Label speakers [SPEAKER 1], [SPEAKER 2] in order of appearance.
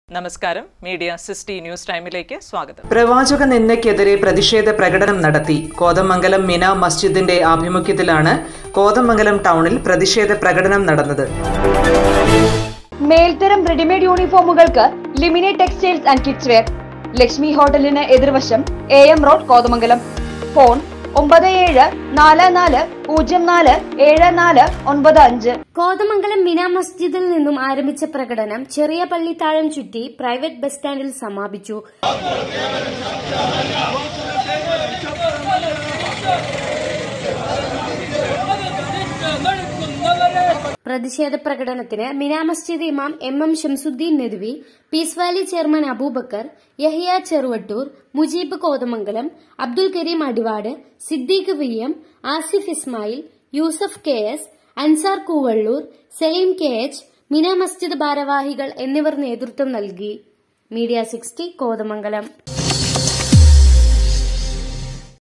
[SPEAKER 1] നമസ്കാരം media sixty news ടൈമിലേക്ക് സ്വാഗതം
[SPEAKER 2] പ്രവാചക നിന്ദയ്ക്കെതിരെ പ്രതിഷേധ പ്രകടനം നടത്തി കോതമംഗലം മിന മസ്ജിദിന്റെ ആഭിമുഖ്യത്തിലാണ് കോതമംഗലം ടൗണിൽ പ്രതിഷേധ പ്രകടനം നടന്നത്
[SPEAKER 3] മേൽത്തരം റെഡിമെയ്ഡ് യൂണിഫോമുകൾക്ക് ലിമിനെ textiles and kids wear Lakshmi ഹോട്ടലിന് എതിർവശം A M road Kothamangalam phone ഒമ്പത് ഏഴ് നാല് നാല് പൂജ്യം നാല് ഏഴ് നാല് ഒൻപത് അഞ്ച്
[SPEAKER 4] കോതമംഗലം മിന മസ്ജിദിൽ നിന്നും ആരംഭിച്ച പ്രകടനം ചെറിയ പള്ളിത്താഴം ചുറ്റി പ്രൈവറ്റ് ബസ് സ്റ്റാൻഡിൽ സമാപിച്ചു പ്രതിഷേധ പ്രകടനത്തിന് മിന മസ്ജിദ് ഇമാം M M Shamsuddeen Nadvi peace valley chairman Abubakar Yahiya Cheruvattoor Mujeeb Kothamangalam Abdul Kareem Adivad Siddique V M Asif Ismail Yusuf K S Ansar Koovallur Saleem K H Mina Masjid ഭാരവാഹികൾ എന്നിവർ നേതൃത്വം നൽകി മീഡിയ സിക്സ്റ്റി കോതമംഗലം